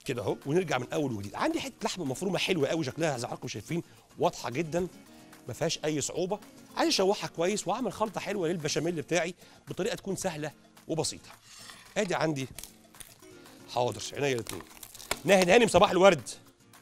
كده اهو ونرجع من اول وجديد عندي حته لحمه مفرومه حلوه قوي شكلها زي ما حضراتكم شايفين واضحه جدا ما فيهاش اي صعوبه عايز اشوحها كويس واعمل خلطه حلوه للبشاميل بتاعي بطريقه تكون سهله وبسيطه ادي عندي حاضر عينيا الاثنين ناهد هانم صباح الورد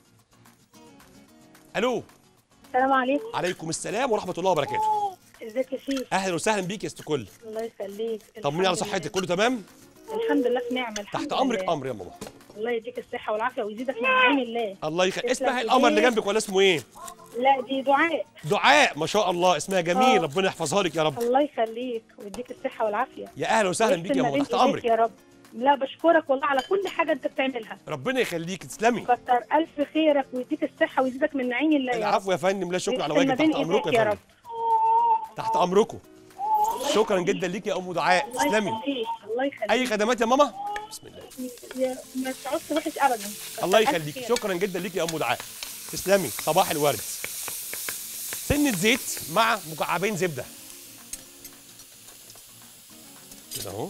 الو السلام عليكم عليكم السلام ورحمه الله وبركاته ازيك يا شيخ اهلا وسهلا بيك يا ست كل الله يخليك طمني على الحمد صحتك لله. كله تمام الحمد لله في نعمه الحمد تحت امرك لله. امر يا ماما الله يديك الصحه والعافيه ويزيدك من نعيم الله الله يخليك تسلم اسمها القمر اللي إيديك. جنبك ولا اسمه ايه لا دي دعاء دعاء ما شاء الله اسمها جميل آه. ربنا يحفظها لك يا رب الله يخليك ويديك الصحه والعافيه يا اهلا وسهلا ويحسن بيك يا ما ماما بين تحت إيديك امرك يا رب لا بشكرك والله على كل حاجه انت بتعملها ربنا يخليك تسلمي كتر الف خيرك ويديك الصحه ويزيدك من نعيم الله يا رب العفو يا فندم لا شكر على ويحسن ما واجب بين تحت امركم إيديك يا يا فندم رب تحت امركم شكرا جدا ليك يا ام دعاء الله تسلمي يخليك الله يخليك اي خدمات يا ماما بسم الله يا- ما تعوزش وحش ابدا الله كتر ألف يخليك خيرك. شكرا جدا ليك يا ام دعاء تسلمي صباح الورد سنة زيت مع مكعبين زبدة كده اهو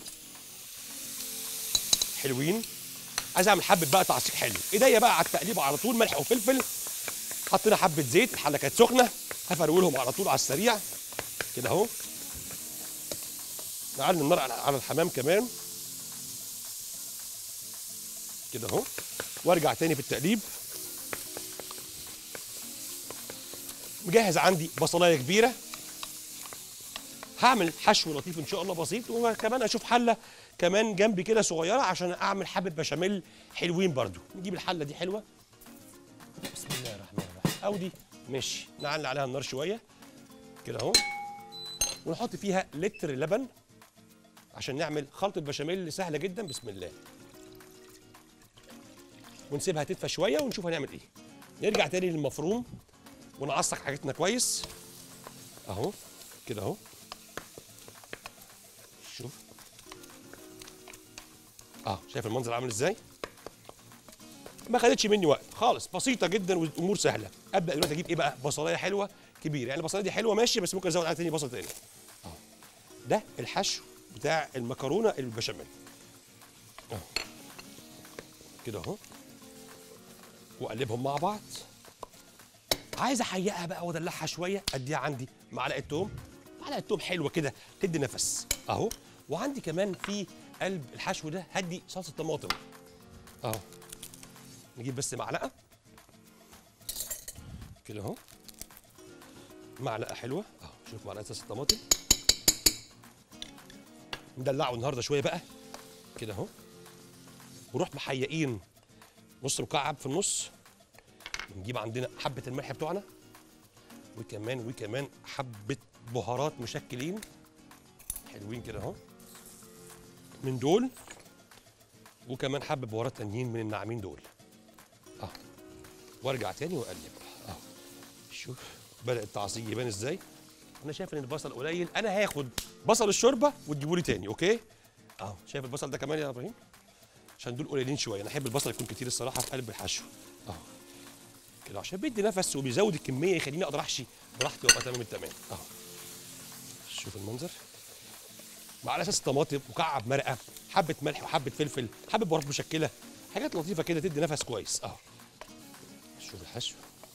حلوين عايز اعمل حبة بقى تعصيق حلو ايديا بقى على التقليب على طول ملح وفلفل حطينا حبة زيت الحلة كانت سخنة هفرولهم على طول على السريع كده اهو نعلي النار على- على الحمام كمان كده اهو وارجع تاني في التقليب مجهز عندي بصلايه كبيره هعمل حشو لطيف ان شاء الله بسيط وكمان اشوف حله كمان جنبي كده صغيره عشان اعمل حبه بشاميل حلوين برضو نجيب الحله دي حلوه بسم الله الرحمن الرحيم او دي ماشي نعلي عليها النار شويه كده اهو ونحط فيها لتر لبن عشان نعمل خلطه بشاميل سهله جدا بسم الله ونسيبها تدفى شويه ونشوف هنعمل ايه نرجع تاني للمفروم ونعصق حاجتنا كويس اهو كده اهو شوف اه شايف المنظر عامل ازاي ما خدتش مني وقت خالص بسيطه جدا والامور سهله ابدا دلوقتي اجيب ايه بقى بصلايه حلوه كبيره يعني البصلايه دي حلوه ماشي بس ممكن ازود عليها تاني بصل تاني اهو ده الحشو بتاع المكرونه البشاميل اهو كده اهو واقلبهم مع بعض عايز احيقها بقى وادلعها شويه اديها عندي معلقه توم معلقه توم حلوه كده تدي نفس اهو وعندي كمان في قلب الحشو ده هدي صلصه طماطم اهو نجيب بس معلقه كده اهو معلقه حلوه اهو شوف معلقه صلصه طماطم ندلعه النهارده شويه بقى كده اهو ونروح محيقين نص مكعب في النص نجيب عندنا حبه الملح بتوعنا وكمان وكمان حبه بهارات مشكلين حلوين كده اهو من دول وكمان حبه بهارات تانيين من الناعمين دول اه وارجع تاني واقلب اه شوف بدا التعصيج يبان ازاي انا شايف ان البصل قليل انا هاخد بصل الشوربه وتجيبوا لي تاني اوكي اه شايف البصل ده كمان يا ابراهيم عشان دول قليلين شويه انا احب البصل يكون كتير الصراحه في قلب الحشو اه كده عشان بيدي نفس وبيزود الكميه يخليني اقدر احشي براحتي وابقى تمام التمام اه شوف المنظر مع اساس طماطم مكعب مرقه حبه ملح وحبه فلفل حبه بهارات مشكله حاجات لطيفه كده تدي نفس كويس اه شوف الحشو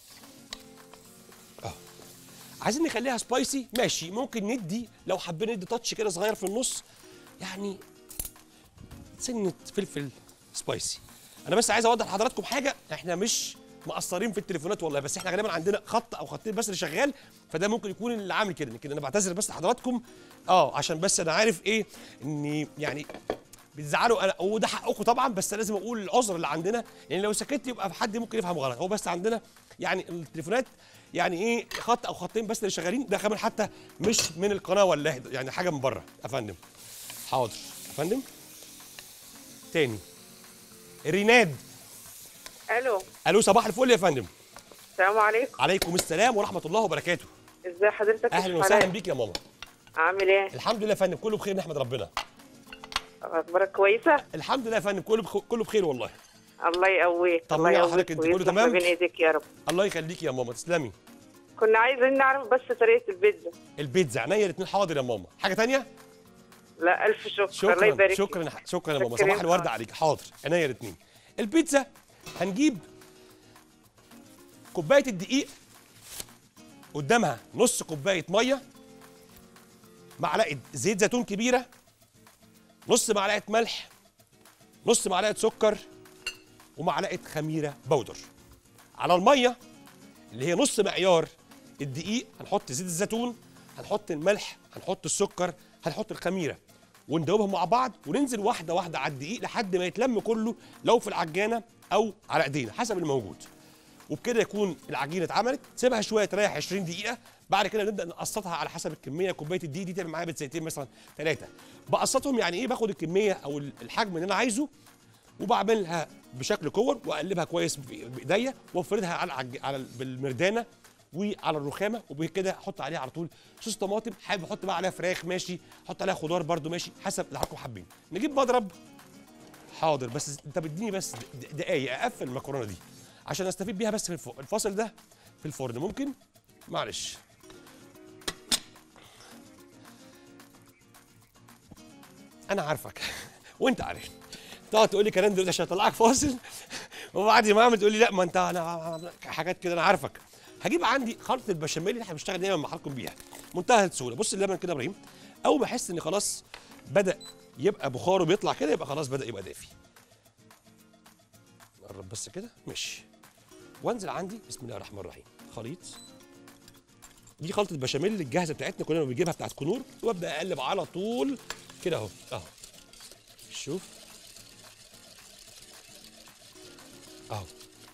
اه عايزين نخليها سبايسي ماشي ممكن ندي لو حابين ندي تاتش كده صغير في النص يعني سنه فلفل سبايسي انا بس عايز اوضح لحضراتكم حاجه احنا مش مقصرين في التليفونات والله بس احنا غالبا عندنا خط او خطين بس اللي شغال فده ممكن يكون اللي عامل كده لكن انا بعتذر بس لحضراتكم اه عشان بس انا عارف ايه اني يعني بتزعلوا انا وده حقكم طبعا بس لازم اقول العذر اللي عندنا يعني لو سكت يبقى حد ممكن يفهم غلط هو بس عندنا يعني التليفونات يعني ايه خط او خطين بس اللي شغالين ده كمان حتى مش من القناه ولا يعني حاجه من بره يا فندم حاضر يا فندم تاني ريناد الو الو صباح الفل يا فندم السلام عليكم عليكم السلام ورحمه الله وبركاته ازي حضرتك اهلا يا وسهلا حنان؟ بيك يا ماما عامل ايه الحمد لله يا فندم كله بخير نحمد ربنا اخبارك كويسه الحمد لله يا فندم كله بخ... كله بخير والله الله يقويك طمني الله على يقويك حضرتك، انت كله ويصلح تمام؟ ما بين ايديك يا رب الله يخليك يا ماما تسلمي كنا عايزين نعرف بس طريقه البيتزا البيتزا عينيا الاثنين حاضر يا ماما حاجه تانية لا الف شكر, الله شكرا يبارك شكرا شكرا يا ماما شكرا صباح الورد حاضر. عليك حاضر عينيا الاثنين البيتزا هنجيب كوبايه الدقيق قدامها نص كوبايه ميه معلقه زيت زيتون كبيره نص معلقه ملح نص معلقه سكر ومعلقه خميره بودر على الميه اللي هي نص معيار الدقيق هنحط زيت الزيتون هنحط الملح هنحط السكر هنحط الخميره وندوبهم مع بعض وننزل واحده واحده على الدقيق لحد ما يتلم كله لو في العجانه او على ايدينا حسب الموجود وبكده يكون العجينه اتعملت سيبها شويه تريح 20 دقيقه بعد كده نبدا نقسطها على حسب الكميه كوبايه الدقيق دي تعمل معايا بتسيتين مثلا ثلاثه بقسطهم يعني ايه باخد الكميه او الحجم اللي انا عايزه وبعملها بشكل كور واقلبها كويس بايديا وافردها على العج... على ال- بالمردانه وعلى الرخامه وبكده احط عليها على طول صوص طماطم حابب احط بقى عليها فراخ ماشي احط عليها خضار برده ماشي حسب اللي حضراتكم حابين نجيب مضرب حاضر بس انت بتديني بس د- دقايق اقفل المكرونه دي عشان استفيد بيها بس في الف- الفاصل ده في الفرن ممكن معلش انا عارفك وانت عارف تقعد تقول لي كلام دلوقتي عشان اطلعك فاصل وبعد ما اعمل تقول لي لا ما انت انا حاجات كده انا عارفك هجيب عندي خلطه البشاميل اللي احنا بنشتغل دايما مع حضراتكم بيها منتهى السهوله بص اللبن كده يا ابراهيم اول ما احس ان خلاص بدا يبقى بخاره بيطلع كده يبقى خلاص بدا يبقى دافي نقرب بس كده ماشي وانزل عندي بسم الله الرحمن الرحيم خليط دي خلطه البشاميل الجاهزه بتاعتنا كلنا بنجيبها بتاعت كنور وابدا اقلب على طول كده اهو اهو شوف اهو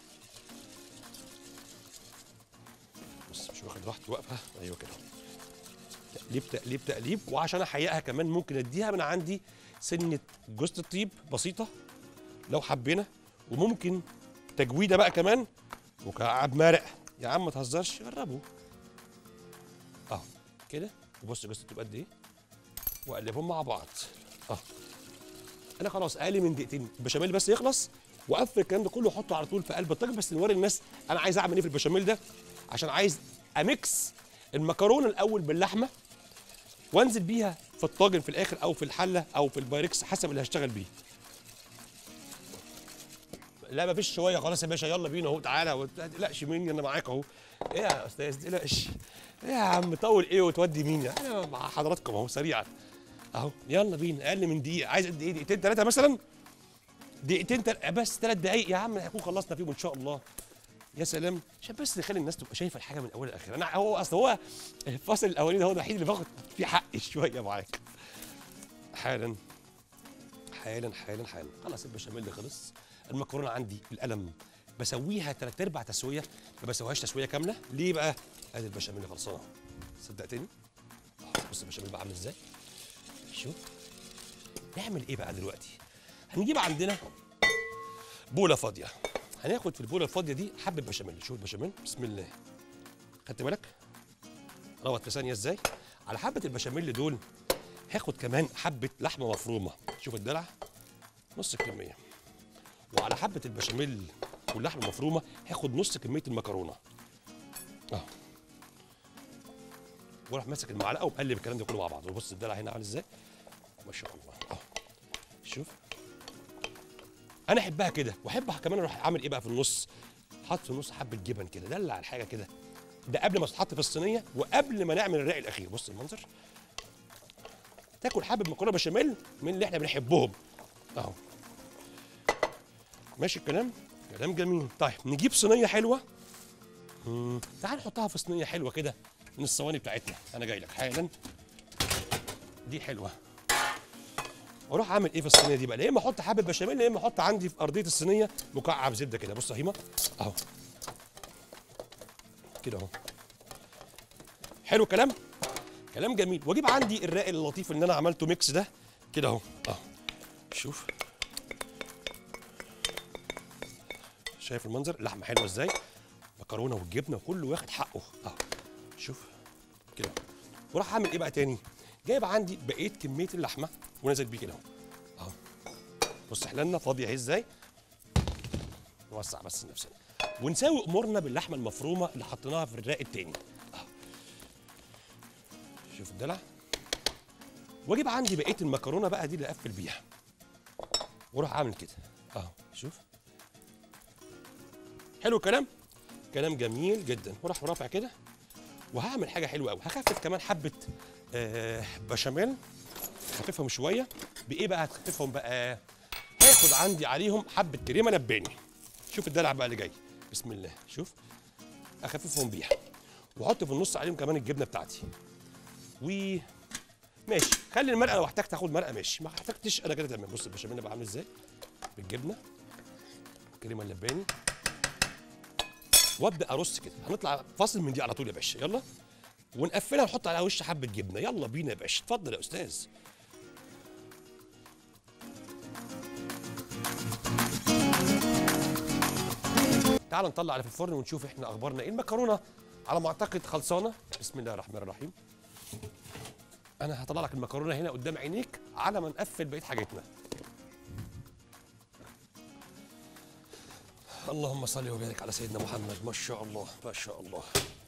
بس مش واخد راحتي واقفه ايوه كده تقليب تقليب تقليب وعشان احيقها كمان ممكن اديها من عندي سنه جوز الطيب بسيطه لو حبينا وممكن تجويده بقى كمان مكعب مرق يا عم ما تهزرش جربوا اهو كده وبص جوز الطيب قد ايه واقلبهم مع بعض اه انا خلاص اقل من دقيقتين البشاميل بس يخلص واقفل الكلام ده كله واحطه على طول في قلب الطاجن بس نوري الناس انا عايز اعمل ايه في البشاميل ده عشان عايز اميكس المكرونه الاول باللحمه وانزل بيها في الطاجن في الاخر او في الحله او في البايركس حسب اللي هشتغل بيه لا ما فيش شويه خلاص يا باشا يلا بينا اهو تعالى ما تقلقش مني انا معاك اهو ايه يا استاذ تقلقش ايه يا عم طول ايه وتودي مين انا مع حضراتكم اهو سريعا اهو يلا بينا اقل من دقيقه عايز قد ايه دقيقتين ثلاثه مثلا دقيقتين تل... بس ثلاث دقايق يا عم هيكون خلصنا فيهم ان شاء الله يا سلام عشان بس نخلي الناس تبقى شايفه الحاجه من اولها لاخرها انا هو اصل هو الفصل الاولاني ده هو الوحيد اللي باخد فيه حقي شويه معاك حالا حالا حالا حالا خلاص البشاميل خلص المكرونه عندي القلم بسويها ثلاث ارباع تسويه ما بسويهاش تسويه كامله ليه بقى ادي البشاميل خلصانه صدقتني أهو، بص البشاميل بقى عامل ازاي شوف نعمل ايه بقى دلوقتي هنجيب عندنا بوله فاضيه هناخد في البوله الفاضيه دي حبه بشاميل شوف البشاميل بسم الله خدت بالك روت في ثانيه ازاي على حبه البشاميل دول هاخد كمان حبه لحمه مفرومه شوف الدلع نص الكميه وعلى حبه البشاميل واللحمه المفرومه هاخد نص كميه المكرونه اهو واروح ماسك المعلقه ومقلب الكلام ده كله مع بعض وبص الدلع هنا عامل ازاي ما شاء الله اهو شوف انا احبها كده واحب كمان اروح عامل ايه بقى في النص حاطط في النص حبه جبن كده دلع الحاجه كده ده قبل ما تتحط في الصينيه وقبل ما نعمل الرق الاخير بص المنظر تاكل حبه مكرونه بشاميل من اللي احنا بنحبهم اهو ماشي الكلام كلام جميل طيب نجيب صينيه حلوه مم، تعال نحطها في صينيه حلوه كده من الصواني بتاعتنا انا جاي لك حالا دي حلوه واروح اعمل ايه في الصينيه دي بقى يا اما احط حبه بشاميل يا اما احط عندي في ارضيه الصينيه مكعب زبده كده بص يا هيما اهو كده اهو حلو الكلام كلام جميل واجيب عندي الراقي اللطيف اللي انا عملته ميكس ده كده اهو اهو شوف شايف المنظر اللحمه حلوه ازاي مكرونه والجبنه وكله واخد حقه اهو شوف كده وراح اعمل ايه بقى تاني جايب عندي بقيه كميه اللحمه ونازل بيه كده اهو اهو بص حلالنا فاضيه اهي ازاي نوسع بس نفسنا ونساوي امورنا باللحمه المفرومه اللي حطيناها في الراق التاني اهو شوف الدلع واجيب عندي بقيه المكرونه بقى دي اللي اقفل بيها واروح اعمل كده اهو شوف حلو الكلام كلام جميل جدا وراح رافع كده وهعمل حاجه حلوه قوي هخفف كمان حبه آه بشاميل هخففهم شويه بايه بقى هتخففهم بقى هاخد عندي عليهم حبه كريمه لباني شوف الدلع بقى اللي جاي بسم الله شوف اخففهم بيها واحط في النص عليهم كمان الجبنه بتاعتي و ماشي خلي المرقه لو احتجت تاخد مرقه ماشي ما احتجتش انا كده تمام بص البشاميل بقى عامل ازاي بالجبنه الكريمه اللباني وابدا ارص كده هنطلع فاصل من دي على طول يا باشا يلا ونقفلها ونحط عليها وش حبه جبنه يلا بينا يا باشا اتفضل يا استاذ تعال نطلع على في الفرن ونشوف احنا اخبارنا ايه المكرونه على ما اعتقد خلصانه بسم الله الرحمن الرحيم انا هطلع لك المكرونه هنا قدام عينيك على ما نقفل بقيه حاجتنا اللهم صل وبارك على سيدنا محمد ما شاء الله ما شاء الله